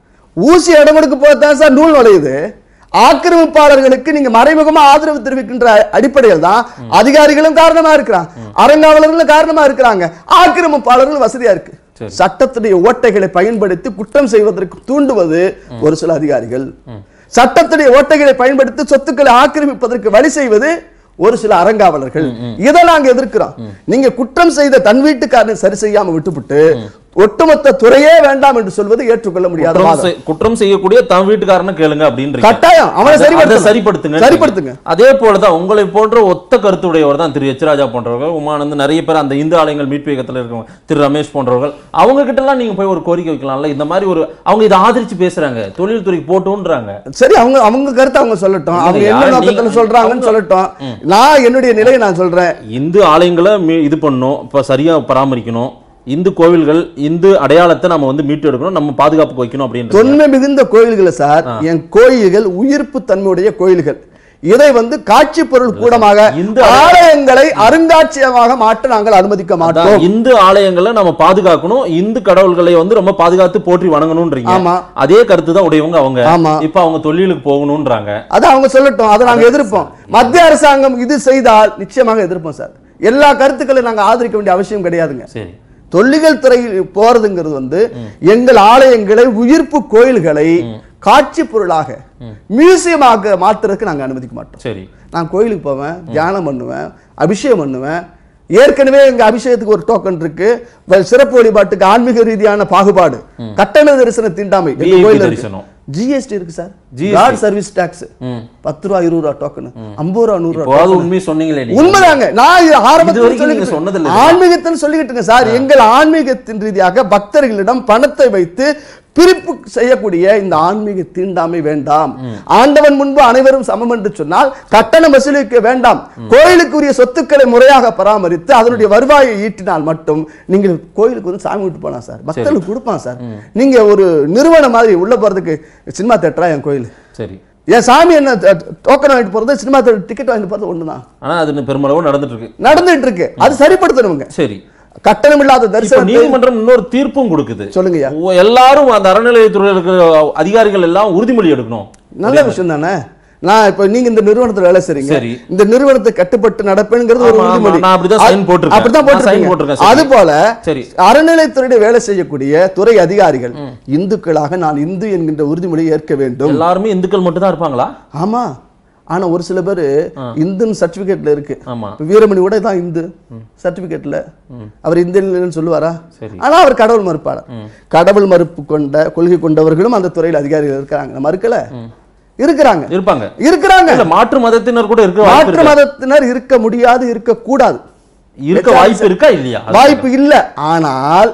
ஊசி இடம் கொடுக்க போதான் சார் நூல் நுழையுது ஆக்கிரமிப்பாளர்களுக்கு நீங்க மறைமுகமா ஆதரவு தெரிவிக்கின்ற அடிப்படையில் தான் அதிகாரிகளும் காரணமா இருக்கிறாங்க அறங்காவலர்களும் காரணமா இருக்கிறாங்க ஆக்கிரமிப்பாளர்களும் வசதியா இருக்கு சட்டத்துடைய ஓட்டைகளை பயன்படுத்தி குற்றம் செய்வதற்கு தூண்டுவது ஒரு சில அதிகாரிகள் சட்டத்துடைய ஓட்டைகளை பயன்படுத்தி சொத்துக்களை ஆக்கிரமிப்பதற்கு வழி செய்வது ஒரு சில அறங்காவலர்கள் இதை நாங்க எதிர்க்கிறோம் நீங்க குற்றம் செய்த தன் வீட்டுக்காரனை சரி செய்யாம விட்டுவிட்டு ஒட்டுமொத்த துறையே வேண்டாம் என்று சொல்வது ஏற்றுக்கொள்ள முடியாத குற்றம் வாதம். செய்- குற்றம் செய்யக்கூடிய தன் வீட்டுக்காரனை கேளுங்க அப்படின்றீங்க கட்டாயம் அவனை அதை- சரிப்படுத்தணும். அதை சரிப்படுத்துங்க சரிப்படுத்துங்க. அதே போலதான் உங்களை போன்ற ஒத்த கருத்துடையவர் தான் திரு எச் ராஜா போன்றவர்கள் உமானந்த் நிறைய பேர் அந்த இந்து ஆலயங்கள் மீட்பு இயக்கத்தில் இருக்கவங்க திரு ரமேஷ் போன்றவர்கள் அவங்க கிட்ட எல்லாம் நீங்க போய் ஒரு கோரிக்கை வைக்கலாம்ல இந்த மாதிரி ஒரு அவங்க இதை ஆதரிச்சு பேசுறாங்க தொழில்துறைக்கு போட்டுன்றாங்க சரி அவங்க அவங்க கருத்தை அவங்க சொல்லட்டும் அவங்க இல்லையா, என்ன நீங்க- நோக்கத்துல சொல்றாங்கன்னு சொல்லட்டும் நான் என்னுடைய நிலையை நான் சொல்றேன் இந்து ஆலயங்களை மீ- இது பண்ணணும் இப்போ சரியா பராமரிக்கணும் இந்து கோவில்கள் இந்து அடையாளத்தை நம்ம வந்து மீட்டு எடுக்கணும் நம்ம பாதுகாப்புக்கு வைக்கணும் அப்படின்ற தொன்மை மிகுந்த கோயில்களை சார் என் கோயில்கள் உயிர்ப்பு தன்மையுடைய கோயில்கள் இதை வந்து காட்சி பொருள் கூடமாக இந்த ஆலயங்களை அருங்காட்சியகமாக மாற்ற நாங்கள் அனுமதிக்க மாட்டோம் அதான் இந்து ஆலயங்களை நம்ம பாதுகாக்கணும் இந்து கடவுள்களை வந்து ரொம்ப பாதுகாத்து போற்றி வணங்கணும்ன்றீங்க ஆமா. அதே கருத்து தான் உடையவங்க அவங்க ஆமா. இப்ப அவங்க தொழிலுக்கு போகணும்ன்றாங்க அது அவங்க சொல்லட்டும் அதை நாங்க எதிர்ப்போம் மத்திய அரசாங்கம் இது செய்தால் நிச்சயமாக எதிர்ப்போம் சார் எல்லா கருத்துக்களையும் நாங்க ஆதரிக்க வேண்டிய அவசியம் கிடையாதுங்க சரி தொல்லியல் துறை போறதுங்கிறது வந்து எங்கள் ஆலயங்களை உயிர்ப்பு கோயில்களை காட்சி பொருளாக மியூசியமாக மாத்துறதுக்கு நாங்க அனுமதிக்க மாட்டோம் சரி நான் கோயிலுக்கு போவேன் தியானம் பண்ணுவேன் அபிஷேகம் பண்ணுவேன் ஏற்கனவே எங்க அபிஷேகத்துக்கு ஒரு டோக்கன் இருக்கு வ- சிறப்பு வழிபாட்டுக்கு ஆன்மீக ரீதியான பாகுபாடு கட்டண தரிசன தீண்டாமை எங்க VIP கோயில்ல தரிசனம். இருக்கு ஜிஎஸ்டி இருக்கு sir GST. Card service tax ம். பத்து ரூபா இருபது ரூபா டோக்கன் ஐம்பது ரூபா நூறு ரூபா இப்போது உண்மை சொன்னீங்களே நீங்க. உண்மைதாங்க நான் இது இது ஆரம்பத்தில் வரைக்கும் நீங்க சொல்லிக்கிட்டு சொன்னதில்லை. இருக்கேன். ஆன்மீகத்தில் சொல்லிக்கிட்டுங்க சார் எங்கள் ஆன்மீகத்தின் ரீதியாக பக்தர்களிடம் பணத்தை வைத்து பிரிப்பு செய்யக்கூடிய இந்த ஆன்மீக தீண்டாமை வேண்டாம் ஆண்டவன் முன்பு அனைவரும் சமம் என்று சொன்னால் கட்டணம் வசூலிக்க வேண்டாம் கோயிலுக்குரிய சொத்துக்களை முறையாக பராமரித்து அதனுடைய வருவாயை ஈட்டினால் மட்டும் நீங்கள் கோயிலுக்கு வந்து சாமி விட்டு போலாம் சார் பக்தர்களுக்கு கொடுப்பான் சார் நீங்க ஒரு நிறுவனம் மாதிரி உள்ள போறதுக்கு சினிமா தேட்டரா என் கோயில் சரி என் சாமி என்ன டோக்கன் வாங்கிட்டு போறது சினிமா தேட்டர் டிக்கெட் வாங்கிட்டு போறது ஒண்ணுதான் ஆனா அது பெருமளவு நடந்துட்டு இருக்கு நடந்துட்டு இருக்கு அது சரிப்படுத்தணுங்க சரி கட்டணம் இல்லாத இப்ப தரிசனம் நீதிமன்றம் இன்னொரு தீர்ப்பும் கொடுக்குது சொல்லுங்கய்யா ஓ, எல்லாரும் அந்த அறநிலையத்துறையில் இருக்கிற அதிகாரிகள் எல்லாம் உறுதிமொழி எடுக்கணும் நல்ல விஷயம் தானே நான் இப்ப நீங்க இந்த நிறுவனத்துல வேலை செய்றீங்க சரி. இந்த நிறுவனத்தை கட்டுப்பட்டு நடப்பேங்கிறது ஒரு ஆமா, ஆமா, உறுதிமொழி நான் அப்படிதான் sign அது- போட்டிருக்கேன். அப்படிதான் நான் sign போட்டிருக்கீங்க போட்டிருக்கேன், சரி. அது போல சரி. அறநிலைத்துறையில வேலை செய்யக்கூடிய துறை அதிகாரிகள் இந்துக்களாக நான் இந்து என்கின்ற உறுதிமொழியை ஏற்க வேண்டும் எல்லாருமே இந்துக்கள் மட்டும் தான் இருப்பாங்களா ஆமா ஆனா ஒரு சில பேர் இந்துன்னு சர்டிபிகேட்ல இருக்கு ஆமா இப்ப வீரமணி கூட தான் இந்து சர்டிபிகேட்ல அவர் இந்தியன் சொல்லுவாரா சரி. ஆனா அவர் கடவுள் மறுப்பாளர் கடவுள் மறுப்பு கொண்ட கொள்கை கொண்டவர்களும் அந்த துறையில் அதிகாரிகள் இருக்கிறாங்க நான் மறுக்கல இருக்கிறாங்க இருப்பாங்க இருக்கிறாங்க இல்ல மாற்று மதத்தினர் கூட இருக்க வாய்ப்பு மாற்று இருக்கா? மதத்தினர் இருக்க முடியாது இருக்க கூடாது இருக்க வாய்ப்பு இருக்கா இல்லையா வாய்ப்பு இல்ல ஆனால்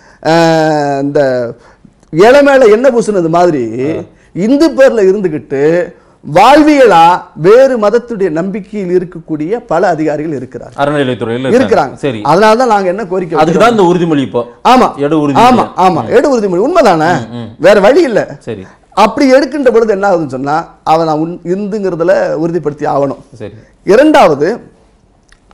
அஹ், இந்த இலை மேல என்ன பூசுனது மாதிரி இந்து பேர்ல இருந்துகிட்டு வாழ்வியலா வேறு மதத்துடைய நம்பிக்கையில் இருக்கக்கூடிய பல அதிகாரிகள் இருக்கிறார் அறநிலையத்துறையில் இருக்கிறாங்க சரி அதனால தான் நாங்க என்ன கோரிக்கை அதுக்கு தான் இந்த உறுதிமொழி இப்போ ஆமா எடு உறுதிமொழி. ஆமா ஆமா எடு உறுதிமொழி உண்மைதானே வேற வழி இல்ல சரி அப்படி எடுக்கின்ற பொழுது என்ன ஆகுதுன்னு சொன்னா அவன் நான் உன் இந்துங்கிறதுல உறுதிப்படுத்தி ஆகணும் சரி இரண்டாவது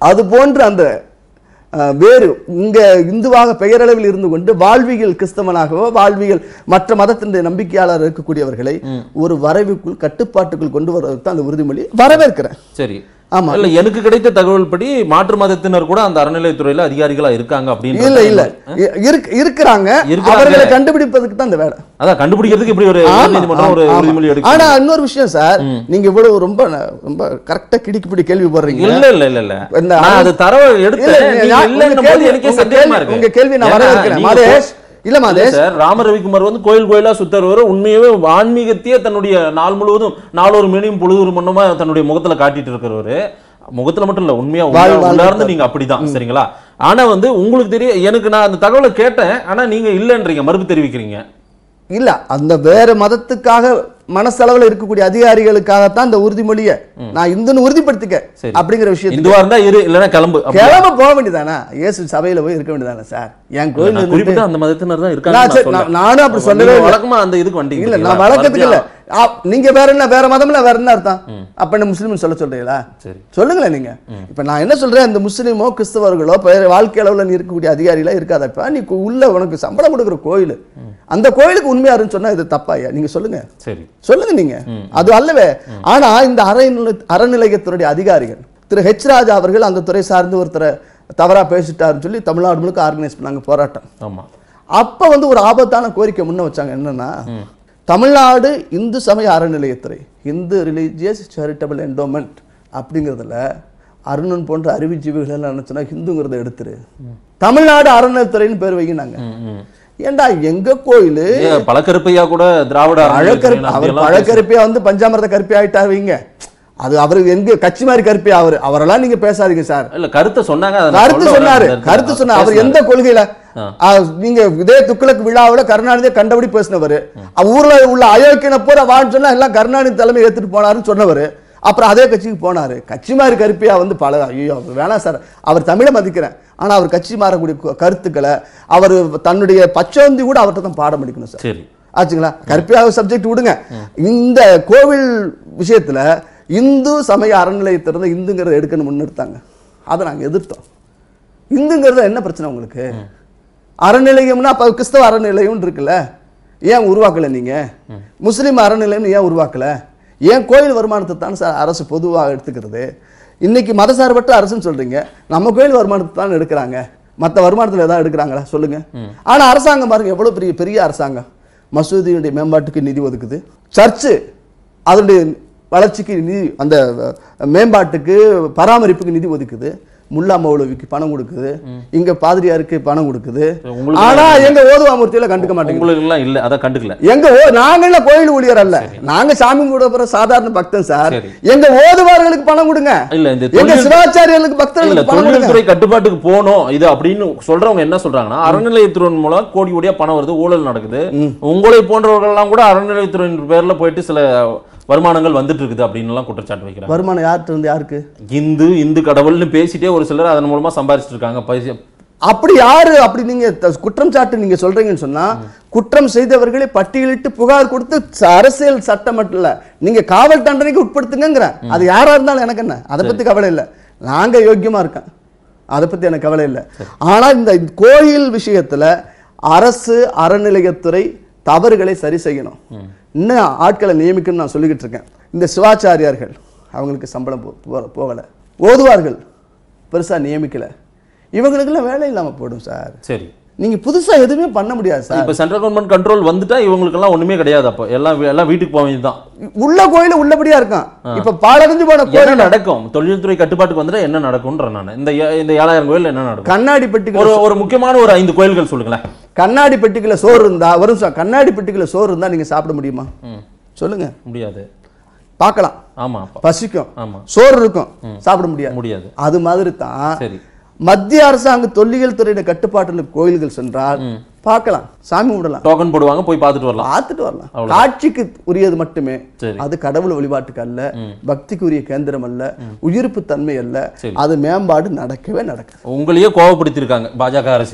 அது போன்று அந்த அஹ், வேறு இங்க இந்துவாக பெயரளவில் இருந்து கொண்டு வாழ்வியல் கிறிஸ்தவனாகவோ வாழ்வியல் மற்ற மதத்தினுடைய நம்பிக்கையாளர் இருக்கக்கூடியவர்களை ஒரு வரைவுக்குள் கட்டுப்பாட்டுக்குள் கொண்டு வருவதற்கு தான் அந்த உறுதிமொழி வரவேற்கிறேன் சரி ஆமா. இல்ல எனக்கு கிடைத்த தகவல் படி மாற்று மதத்தினர் கூட அந்த அறநிலையத்துறையில அதிகாரிகளா இருக்காங்க அப்படின்னு இல்ல இல்ல இ- இருக்கு- இருக்கிறாங்க இருக்கிறாங்க. அவர்களை கண்டுபிடிப்பதற்கு தான் இந்த வேலை அதான் கண்டுபிடிக்கிறதுக்கு இப்படி ஒரு ஆமா, நீதிமன்றம் ஒரு ஆமா, உறுதிமொழி ஆமா. எடுக்க ஆனா இன்னொரு விஷயம் சார் நீங்க இவ்வளவு ரொம்ப ரொம்ப கரெக்டா கிடிக்குப்பிடி கேள்வி போடுறீங்க இல்ல இல்ல இல்ல இல்ல இந்த நான் அது தரவை இல்ல, எடுத்தேன் இல்ல, நீங்க நான் இல்லைன்னும் உங்க போது கேள்வி- எனக்கே உங்க சந்தேகமா கேள்வி- இருக்கு உங்க கேள்வி நான் ஏன்னா, வரவேற்கிறேன். நீங்க மாதேஷ், போ- இல்ல மாதேஷ். சார் ராம ரவிக்குமார் வந்து கோயில் கோயிலா சுத்தருவர் உண்மையாவே ஆன்மீகத்தையே தன்னுடைய நாள் முழுவதும் நாளொரு மணியும் பொழுது மண்ணுமா தன்னுடைய முகத்துல காட்டிட்டு இருக்கிறவரு முகத்துல மட்டும் இல்ல உண்மையா வாழ் உள்ளா- வாழ் உள்ளார்ந்து நீங்க அப்படிதான் சரிங்களா ஆனா வந்து உங்களுக்கு தெரியும் எனக்கு நான் அந்த தகவலை கேட்டேன் ஆனா நீங்க இல்லன்றீங்க மறுப்பு தெரிவிக்கிறீங்க இல்ல அந்த வேற மதத்துக்காக மனசளவுல இருக்கக்கூடிய அதிகாரிகளுக்காகத்தான் இந்த உறுதிமொழியை நான் இந்துன்னு உறுதிப்படுத்திக்க சரி. அப்படிங்கிற விஷயத்துக்கு இந்துவா இருந்தா இரு இல்லைன்னா கிளம்பு அப்படியா? கிளம்ப போக வேண்டியதானே இயேசு சபையில போய் இருக்க வேண்டியதானே சார் என் கோயில் நான் குறிப்பிட்ட அந்த மதத்தினர் தான் இருக்காங்க நான் நான் சரி, சொல்றேன். நான் நானும் அப்படி சொல்லவே நீங்க இல்லை. வழக்கமா அந்த இதுக்கு வந்தீங்க இல்ல நான் பாத்தீங்களா? வழக்கத்துக்கு இல்ல மறுபடியும் ஆ, நீங்க வேற என்ன வேற மதம்ல வேற என்ன அர்த்தம் அப்ப என்ன முஸ்லீம் சொல்ல சொல்றீங்களா சரி. சொல்லுங்களேன் நீங்க இப்ப நான் என்ன சொல்றேன் இந்த முஸ்லீமோ கிறிஸ்தவர்களோ பெயர் வாழ்க்கை அளவுல நீ இருக்கக்கூடிய அதிகாரிகளா இருக்காதப்ப நீ கு- உள்ள உனக்கு சம்பளம் கொடுக்குற கோயில் அந்த கோயிலுக்கு உண்மையாருன்னு சொன்னா இது தப்பாயா நீங்க சொல்லுங்க சரி சொல்லுங்க நீங்க அது அல்லவே ஆனா இந்த அறநிலை அறநிலையத்துறைய அதிகாரிகள் திரு ஹெச் ராஜா அவர்கள் அந்த துறை சார்ந்து ஒருத்தரை தவறா பேசிட்டாருன்னு சொல்லி தமிழ்நாடு முழுக்க ஆர்கனைஸ் பண்ணாங்க போராட்டம் ஆமா அப்ப வந்து ஒரு ஆபத்தான கோரிக்கை முன்ன வச்சாங்க என்னன்னா தமிழ்நாடு இந்து சமய அறநிலையத்துறை இந்து ரிலீஜியஸ் சேரிட்டபிள் என்டோமெண்ட் அப்படிங்கிறதுல அருணன் போன்ற அறிவுஜீவிகள் எல்லாம் நினைச்சுன்னா ஹிந்துங்கிறத எடுத்துரு தமிழ்நாடு அறநிலையத்துறைன்னு பேர் வைக்கினாங்க ஏண்டா எங்க கோயிலு ஏன் பழக்கருப்பையா கூட திராவிட பழக்கருப்பு அறநிலையத்துறை அவர் அப்படியெல்லாம் பழக்கருப்பியா வந்து பஞ்சாமிரத கருப்பி ஆயிட்டார் வைங்க அது அவர் எங்க கட்சி மாதிரி கருப்பி அவர் அவரெல்லாம் நீங்க பேசாதீங்க சார் இல்ல கருத்தை சொன்னாங்க அதை நான் கருத்து சொல்ல சொன்னாரு வரேன். அந்த கருத்து சொன்னார் அவர் பேசினாரு. எந்த கொள்கையில ஆ. ஆ, நீங்க இதே துக்ளக் விழாவுல கருணாநிதியை கண்டபடி பேசினவர் ஊர்ல உள்ள அயோக்கியனை பூரா வான்னு சொன்னா எல்லாம் கருணாநிதி தலைமை ஏத்துட்டு போனாருன்னு சொன்னவர் அப்புறம் அதே கட்சிக்கு போனாரு கட்சி மாதிரி கருப்பியா வந்து பல ஐயோ அவர் வேணாம் சார் அவர் தமிழை மதிக்கிறேன் ஆனா அவர் கட்சி மாறக்கூடிய கு- கருத்துக்களை அவர் தன்னுடைய பச்சோந்தி கூட அவர்கிட்ட தான் பாடம் படிக்கணும் சார் சரி ஆச்சுங்களா கற்பியாக சப்ஜெக்ட் விடுங்க இந்த கோவில் விஷயத்துல இந்து சமய அறநிலையத்திலிருந்து இந்துங்கிறத எடுக்கணும் முன்னெடுத்தாங்க அதை நாங்க எதிர்த்தோம் இந்துங்கிறது என்ன பிரச்சனை உங்களுக்கு அறநிலையம்னா அப்ப கிறிஸ்தவ அறநிலையம் இருக்குல்ல ஏன் உருவாக்கல நீங்க முஸ்லீம் அறநிலையம்னு ஏன் உருவாக்கல ஏன் கோயில் வருமானத்தை தான் சார் அரசு பொதுவாக எடுத்துக்கிறது இன்னைக்கு மதசார்பற்ற அரசுன்னு சொல்றீங்க நம்ம கோயில் வருமானத்தை தான் எடுக்கிறாங்க மற்ற வருமானத்தில் ஏதாவது எடுக்கிறாங்களா சொல்லுங்க ஆனா அரசாங்கம் பாருங்க எவ்வளவு பெரிய பெரிய அரசாங்கம் மசூதியுடைய மேம்பாட்டுக்கு நிதி ஒதுக்குது சர்ச்சு அதனுடைய வளர்ச்சிக்கு நிதி அந்த அஹ், மேம்பாட்டுக்கு பராமரிப்புக்கு நிதி ஒதுக்குது முல்லா மௌலவிக்கு பணம் கொடுக்குது இங்க பாதிரியாருக்கு பணம் கொடுக்குது உங்களுக்கு ஆனா எங்க ஓதுவாமூர்த்தியில கண்டுக்க மாட்டேங்குது உங்களுக்கு எல்லாம் இல்ல அத கண்டுக்கல எங்க ஓ நாங்கள கோயில் ஊழியர் அல்ல நாங்க சாமி கூட போற சாதாரண பக்தன் சார் சரி. எங்க ஓதுவார்களுக்கு பணம் கொடுங்க இல்ல இந்த எங்க தொழில் சிவாச்சாரியர்களுக்கு இல்ல பக்தர்களுக்கு பணம் கொடுங்க தொழில்துறை கட்டுப்பாட்டுக்கு போகணும் இது அப்படின்னு சொல்றவங்க என்ன சொல்றாங்கன்னா அறநிலையத்துறையின் மூலம் கோடி கோடியா பணம் வருது ஊழல் நடக்குது உங்களை போன்றவர்கள் எல்லாம் கூட அறநிலையத்துறையின் பேர்ல போயிட்டு சில வருமானங்கள் வந்துட்டு இருக்குது அப்படின்னு எல்லாம் குற்றச்சாட்டு வைக்கிறாங்க வருமானம் யார்கிட்ட இருந்து யாருக்கு இந்து இந்து கடவுள்னு பேசிட்டே ஒரு சிலர் அதன் மூலமா சம்பாரிச்சிட்டு இருக்காங்க பைசா- அப்படி யாரு அப்படி நீங்க த- குற்றம் சாட்டு நீங்க சொல்றீங்கன்னு சொன்னா குற்றம் செய்தவர்களை பட்டியலிட்டு புகார் கொடுத்து ச- அரசியல் சட்டம் மட்டும் இல்ல நீங்க காவல் தண்டனைக்கு உட்படுத்துங்கிறேன் அது யாரா இருந்தாலும் எனக்கு என்ன அதை பத்தி கவலை இல்லை நாங்க யோக்கியமா இருக்கேன் அதை பத்தி எனக்கு கவலை இல்லை ஆனா இந்த கோயில் விஷயத்துல அரசு அறநிலையத்துறை தவறுகளை சரி செய்யணும் இன்னும் ஆட்களை நியமிக்கணும்னு நான் சொல்லிக்கிட்டு இருக்கேன் இந்த சிவாச்சாரியார்கள் அவங்களுக்கு சம்பளம் போ- போ- போகல ஓதுவார்கள் பெருசா நியமிக்கல இவங்களுக்கெல்லாம் வேலை இல்லாம போடும் சார் சரி நீங்க புதுசா எதுவுமே பண்ண முடியாது சார் இப்ப சென்ட்ரல் கவர்மெண்ட் கண்ட்ரோல் வந்துட்டா இவங்களுக்கு எல்லாம் ஒண்ணுமே கிடையாது அப்போ எல்லாம் வீ- எல்லாம் வீட்டுக்கு போக வேண்டியதுதான் உள்ள கோயில உள்ளபடியா இருக்கான் இப்ப பாலடைஞ்சு போன என்ன கோயில் நடக்கும் தொழில்துறை கட்டுப்பாட்டுக்கு வந்துட்டா என்ன நடக்கும்ன்ற நான் இந்த ஏ- இந்த ஏழாயிரம் கோயில் என்ன நடக்கும் கண்ணாடி பெட்டிக்குள்ள ஒரு ஒரு முக்கியமான ஒரு ஐந்து கோயில்கள் சொல்லுங்களேன் கண்ணாடி பெட்டிக்குள்ள சோறு இருந்தா ஒரு நிமிஷம் கண்ணாடி பெட்டிக்குள்ள சோறு இருந்தா நீங்க சாப்பிட முடியுமா சொல்லுங்க முடியாது பார்க்கலாம் ஆமா அப்பா பசிக்கும் ஆமா சோறு இருக்கும் சாப்பிட முடியாது முடியாது அது மாதிரி தான் சரி மத்திய அரசாங்க தொல்லியல் துறையின கட்டுப்பாட்டுல கோயில்கள் சென்றால் பார்க்கலாம் சாமி விடலாம் டோக்கன் போடுவாங்க போய் பார்த்துட்டு வரலாம் பார்த்துட்டு வரலாம் காட்சிக்கு உரியது மட்டுமே சரி. அது கடவுள் வழிபாட்டுக்கு அல்ல பக்திக்கு உரிய கேந்திரம் அல்ல உயிர்ப்பு தன்மை அல்ல சரி. அது மேம்பாடு நடக்கவே நடக்காது உங்களையே கோவப்படுத்தியிருக்காங்க பாஜக அரசினர்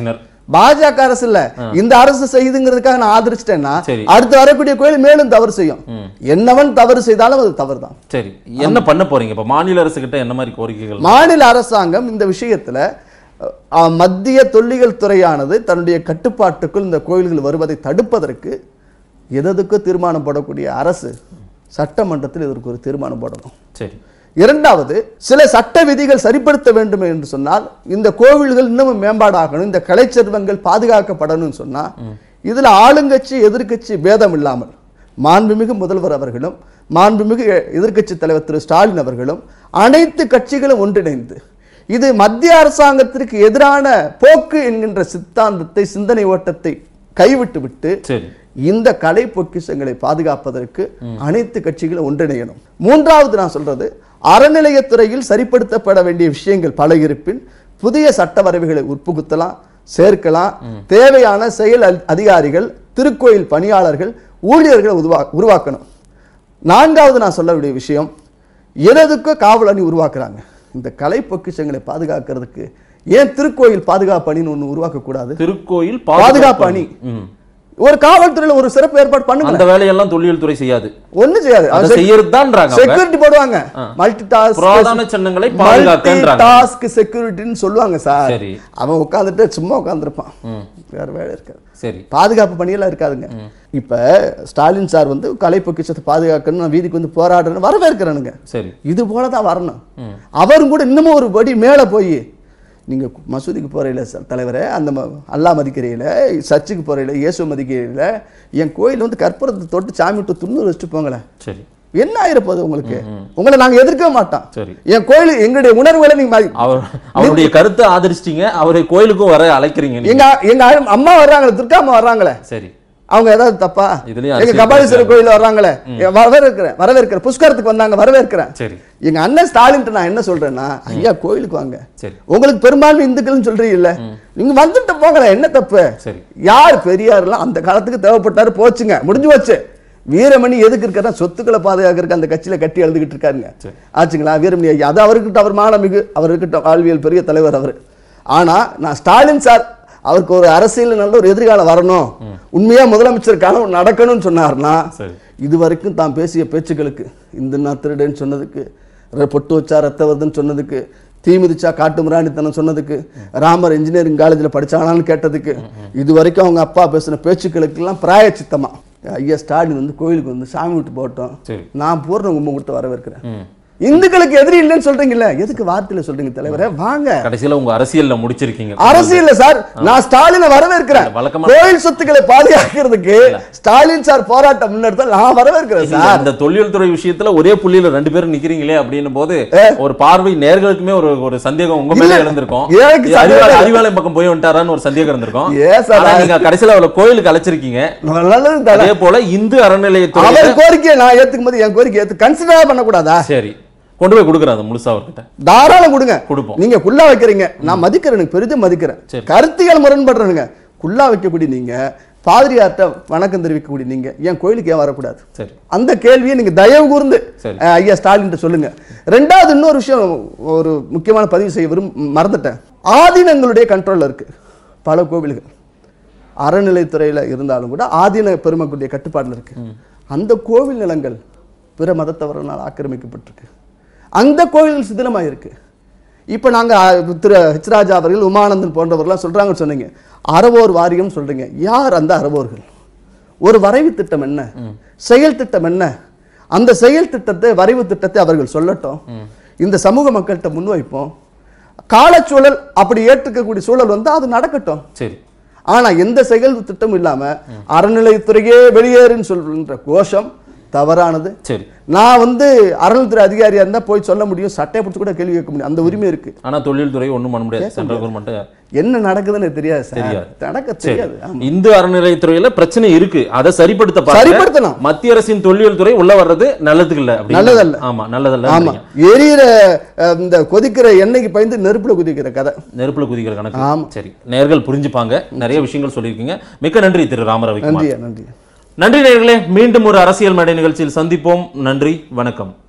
பாஜக அரசு இல்ல இந்த அரசு செய்யுதுங்கிறதுக்காக நான் ஆதரிச்சிட்டேன்னா சரி. அடுத்து வரக்கூடிய கோயில் மேலும் தவறு செய்யும் என்னவன் தவறு செய்தாலும் அது தவறு தான் சரி என்ன பண்ண போறீங்க இப்ப மாநில அரசு கிட்ட என்ன மாதிரி கோரிக்கைகள் மாநில அரசாங்கம் இந்த விஷயத்துல அஹ், மத்திய தொல்லியல் துறையானது தன்னுடைய கட்டுப்பாட்டுக்குள் இந்த கோயில்கள் வருவதை தடுப்பதற்கு எதற்கும் தீர்மானம் போடக்கூடிய அரசு சட்டமன்றத்தில் இதற்கு ஒரு தீர்மானம் போடணும் சரி இரண்டாவது சில சட்ட விதிகள் சரிப்படுத்த வேண்டும் என்று சொன்னால் இந்த கோவில்கள் இன்னமும் மேம்பாடாகணும் இந்த கலைச்செல்வங்கள் பாதுகாக்கப்படணும்னு சொன்னா இதுல ஆளுங்கட்சி எதிர்க்கட்சி பேதம் இல்லாமல் மாண்புமிகு முதல்வர் அவர்களும் மாண்புமிகு எதிர்க்கட்சி தலைவர் திரு ஸ்டாலின் அவர்களும் அனைத்து கட்சிகளும் ஒன்றிணைந்து இது மத்திய அரசாங்கத்திற்கு எதிரான போக்கு என்கின்ற சித்தாந்தத்தை சிந்தனை ஓட்டத்தை கைவிட்டு விட்டு சரி இந்த கலை பொக்கிஷங்களை பாதுகாப்பதற்கு அனைத்து கட்சிகளும் ஒன்றிணையணும் மூன்றாவது நான் சொல்றது அறநிலையத்துறையில் சரிப்படுத்தப்பட வேண்டிய விஷயங்கள் பல இருப்பின் புதிய சட்ட வரைவுகளை உட்புகுத்தலாம் சேர்க்கலாம் தேவையான செயல் அல்- அதிகாரிகள் திருக்கோயில் பணியாளர்கள் ஊழியர்களை உருவா உருவாக்கணும் நான்காவது நான் சொல்ல வேண்டிய விஷயம் எதற்கோ காவல் அணி உருவாக்குறாங்க இந்த கலை பொக்கிஷங்களை பாதுகாக்கிறதுக்கு ஏன் திருக்கோயில் பாதுகாப்பு அணின்னு ஒன்று உருவாக்கக்கூடாது திருக்கோயில் பாதுகாப்பு அணி ம். ஒரு காவல்துறையில ஒரு சிறப்பு ஏற்பாடு பண்ணுங்க அந்த வேலையெல்லாம் தொல்லியல் துறை செய்யாது ஒண்ணு செய்யாது அதை செய்யறதுதான்றாங்க அவங்க. செக்யூரிட்டி போடுவாங்க மல்டி டாஸ்க் புராதன சின்னங்களை பாதுகாக்கன்றாங்க. டாஸ்க் செக்யூரிட்டின்னு சொல்லுவாங்க சார் சரி. அவன் உட்கார்ந்துட்டு சும்மா உட்கார்ந்திருப்பான் ம். வேற வேலை இருக்காது சரி பாதுகாப்பு பணியெல்லாம் இருக்காதுங்க இப்ப ஸ்டாலின் சார் வந்து கலை பொக்கிஷத்தை பாதுகாக்கணும் நான் வீதிக்கு வந்து போராடுறேன்னு வரவேற்கிறேனுங்க சரி இது போல தான் வரணும் அவரும் கூட இன்னமும் ஒரு படி மேலே போய் நீங்க மசூதிக்கு போறையில தலைவரே அந்த ம- அல்லாஹ் மதிக்கிறையில சர்ச்சுக்கு போறையில இயேசு மதிக்கிறையில என் கோயில் வந்து கற்பூரத்தை தொட்டு சாமி விட்டு துண்ணூறு வச்சுட்டு போங்களேன் சரி என்ன ஆயிரப்போகுது உங்களுக்கு உங்களை நாங்க எதிர்க்கவே மாட்டோம் சரி என் கோயில் எங்களுடைய உணர்வுகளை நீங்க மதி- அவர் அவருடைய கருத்தை ஆதரிச்சிட்டீங்க அவரை கோயிலுக்கும் வர அழைக்கிறீங்க நீங்க. எங்க எங்க ஆளு- அம்மா வர்றாங்களே துர்கா அம்மா வர்றாங்களே சரி அவங்க ஏதாவது தப்பா இதுலயும் எங்க அரசியல் கபாலீஸ்வரர் பேசுறாங்க. கோயில் வர்றாங்களே வரவேற்கிறேன் வரவேற்கிறேன் புஷ்கரத்துக்கு வந்தாங்க வரவேற்கிறேன் சரி எங்க அண்ணன் ஸ்டாலின் நான் என்ன சொல்றேன்னா ஐயா கோயிலுக்கு வாங்க சரி உங்களுக்கு பெரும்பான்மை இந்துக்கள்னு சொல்றீங்கல்ல நீங்க வந்துட்டு போங்களேன் என்ன தப்பு சரி யார் பெரியார்லாம் அந்த காலத்துக்கு தேவைப்பட்டாரு போச்சுங்க முடிஞ்சு போச்சு வீரமணி எதுக்கு இருக்காரா சொத்துக்களை பாதுகாக்கிறதுக்கு அந்த கட்சியில கட்டி எழுதுகிட்டு இருக்காருங்க சரி. ஆச்சுங்களா வீரமணி ஐயா அது அவர்கிட்ட அவர் மானமிகு அவர் இருக்கட்டும் வாழ்வியல் பெரிய தலைவர் அவர் ஆனா நான் ஸ்டாலின் சார் அவருக்கு ஒரு அரசியல் நல்ல ஒரு எதிர்காலம் வரணும் உண்மையா முதலமைச்சர் கனவு நடக்கணும்னு சொன்னார்னா சரி இது வரைக்கும் தான் பேசிய பேச்சுக்களுக்கு இந்த நான் திருடேன்னு சொன்னதுக்கு ர- பொட்டு வச்சா ரத்த வருதுன்னு சொன்னதுக்கு தீ மிதிச்சா காட்டு மிராணித்தனம் சொன்னதுக்கு ராமர் இன்ஜினியரிங் காலேஜில் படிச்சானான்னு கேட்டதுக்கு இது வரைக்கும் அவங்க அப்பா பேசின பேச்சுக்களுக்கெல்லாம் பிராயச்சித்தமா ஐயா ஸ்டாலின் வந்து கோயிலுக்கு வந்து சாமி விட்டு போட்டோம் சரி நான் பூர்ண கும்பம் கொடுத்து வரவேற்கிறேன் ம் இந்துக்களுக்கு எதிரி இல்லைன்னு சொல்றீங்கல்ல எதுக்கு வார்த்தையில சொல்றீங்க தலைவரே வாங்க கடைசியில உங்க அரசியல்ல முடிச்சிருக்கீங்க அரசியல் சார் நான் ஸ்டாலினை வரவேற்கிறேன் வழக்கமா- கோயில் சொத்துக்களை பாதுகாக்கிறதுக்கு ஸ்டாலின் சார் போராட்டம் முன்னெடுத்தால் நான் வரவேற்கிறேன் இல்ல, சார் அந்த தொழில் துறை விஷயத்துல ஒரே புள்ளியில ரெண்டு பேரும் நிக்கிறீங்களே அப்படின்னும் போது ஒரு பார்வை நேர்களுக்குமே ஒரு ஒரு சந்தேகம் உங்க மேல இல்ல, எழுந்திருக்கும் எனக்கு இது அறிவாள- சந்தேகம் அறிவாலயம் பக்கம் போய் வந்துட்டாரான்னு ஒரு சந்தேகம் இருந்திருக்கும் ஏன் சார்? ஆனா நீங்க கடைசியில அவளை கோயிலுக்கு அழைச்சிருக்கீங்க நல்லது தானே. அதே போல இந்து அறநிலையத்துறை அவர் கோரிக்கையை நான் ஏத்துக்கும் போது என் கோரிக்கை ஏத்து கன்சிடர் பண்ணக்கூடாதா சரி கொண்டு போய் கொடுக்குறேன் அதை முழுசா அவர்கிட்ட தாராளம் கொடுங்க கொடுப்போம். நீங்க குள்ளா வைக்கிறீங்க நான் மதிக்கிறேன் எனக்கு பெரிதும் மதிக்கிறேன் சரி. கருத்தியல் முரண்படுறேனுங்க குள்ளா வைக்கக்கூடிய நீங்க பாதிரியார்ட்ட வணக்கம் தெரிவிக்கக்கூடிய நீங்க என் கோயிலுக்கு ஏன் வரக்கூடாது சரி அந்த கேள்வியை நீங்க தயவு கூர்ந்து சரி. அஹ், ஐயா ஸ்டாலின் சொல்லுங்க ரெண்டாவது இன்னொரு விஷயம் ஒரு முக்கியமான பதிவு செய்ய விரும் மறந்துட்டேன் ஆதீனங்களுடைய கண்ட்ரோல்ல இருக்கு பல கோவில்கள் அறநிலைத்துறையில இருந்தாலும் கூட ஆதீன பெருமக்களுடைய கட்டுப்பாடுல இருக்கு அந்த கோவில் நிலங்கள் பிற மதத்தவர்களால் ஆக்கிரமிக்கப்பட்டிருக்கு அந்த கோவில்கள் சிதிலமாயிருக்கு இப்போ நாங்க அஹ், திரு ஹெச்ராஜா அவர்கள் உமானந்தன் போன்றவர்கள்லாம் சொல்றாங்கன்னு சொன்னீங்க அறவோர் வாரியம் சொல்றீங்க யார் அந்த அறவோர்கள் ஒரு வரைவு திட்டம் என்ன செயல் திட்டம் என்ன அந்த செயல் திட்டத்தை வரைவு திட்டத்தை அவர்கள் சொல்லட்டும் இந்த சமூக மக்கள்கிட்ட முன்வைப்போம் காலச்சூழல் அப்படி ஏற்றுக்கக்கூடிய சூழல் வந்து அது நடக்கட்டும் சரி ஆனா எந்த செயல் திட்டமும் இல்லாம அறநிலையத்துறையே வெளியேறுன்னு சொல்ற கோஷம் தவறானது சரி நான் வந்து அறநிலைத்துறை அதிகாரியா இருந்தா போய் சொல்ல முடியும் சட்டையை பிடிச்சு கூட கேள்வி கேட்க முடியும் அந்த உரிமை இருக்கு ஆனா தொழில் துறை ஒண்ணும் பண்ண முடியாது சென்ட்ரல் கவர்மெண்ட் என்ன நடக்குதுன்னு தெரியாது சார் தெரியாது. நடக்க சரி தெரியாது ஆமா. இந்து அறநிலையத்துறையில பிரச்சனை இருக்கு அதை சரிப்படுத்த பாருங்க. சரிப்படுத்தணும். மத்திய அரசின் தொல்லியல் துறை உள்ள வர்றது நல்லதுக்கு இல்ல அப்படிங்கிறீங்க. நல்லதல்ல. ஆமா நல்லதல்ல ஆமா எரியிற அஹ், இந்த கொதிக்கிற எண்ணெய்க்கு பயந்து நெருப்புல குதிக்கிற கதை நெருப்புல குதிக்கிற கணக்கு ஆமா. சரி நேர்கள் புரிஞ்சுப்பாங்க நிறைய விஷயங்கள் சொல்லியிருக்கீங்க மிக்க நன்றி திரு ராமரவிக்குமார் நன்றி நன்றி நன்றி நேர்களே மீண்டும் ஒரு அரசியல் மேடை நிகழ்ச்சியில் சந்திப்போம் நன்றி வணக்கம்